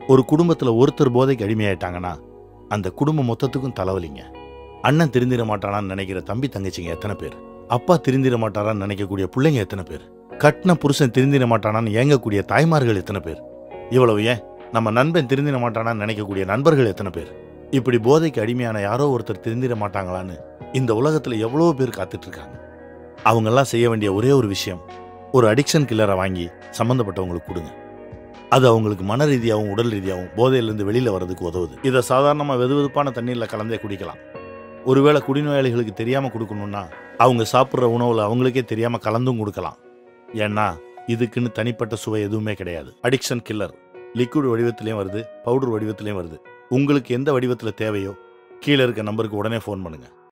ஒரு குடும்பத்துல ஒருத்தர் போதைக்கு அடிமையாயிட்டாங்கன்னா அந்த குடும்பம் மொத்தத்துக்கும் தலைவலிங்க அண்ணன் திருந்திட மாட்டானான்னு நினைக்கிற தம்பி தங்கச்சிங்க எத்தனை பேர் அப்பா திருந்திட மாட்டாரான்னு நினைக்கக்கூடிய பிள்ளைங்க எத்தனை பேர் கட்டின புருஷன் திருந்திட மாட்டானான்னு ஏங்கக்கூடிய தாய்மார்கள் எத்தனை பேர் இவ்வளவு ஏன் நம்ம நண்பன் திருந்திட மாட்டானான்னு நினைக்கக்கூடிய நண்பர்கள் எத்தனை பேர் இப்படி போதைக்கு அடிமையான யாரோ ஒருத்தர் திருந்திட மாட்டாங்களான்னு இந்த உலகத்துல எவ்வளோ பேர் காத்துட்டு இருக்காங்க அவங்கெல்லாம் செய்ய வேண்டிய ஒரே ஒரு விஷயம் ஒரு அடிக்ஷன் கில்லரை வாங்கி சம்மந்தப்பட்டவங்களுக்கு கொடுங்க அது அவங்களுக்கு மன ரீதியாகவும் உடல் ரீதியாகவும் போதையிலிருந்து வெளியில வர்றதுக்கு உதவுது இதை சாதாரணமாக வெதுவெதுப்பான தண்ணீர்ல கலந்தே குடிக்கலாம் ஒருவேளை குடிநோயாளிகளுக்கு தெரியாம கொடுக்கணும்னா அவங்க சாப்பிட்ற உணவுல அவங்களுக்கே தெரியாம கலந்தும் கொடுக்கலாம் ஏன்னா இதுக்குன்னு தனிப்பட்ட சுவை எதுவுமே கிடையாது அடிக்ஷன் கில்லர் லிக்விட் வடிவத்திலையும் வருது பவுடர் வடிவத்திலையும் வருது உங்களுக்கு எந்த வடிவத்தில் தேவையோ கீழே இருக்க நம்பருக்கு உடனே ஃபோன் பண்ணுங்க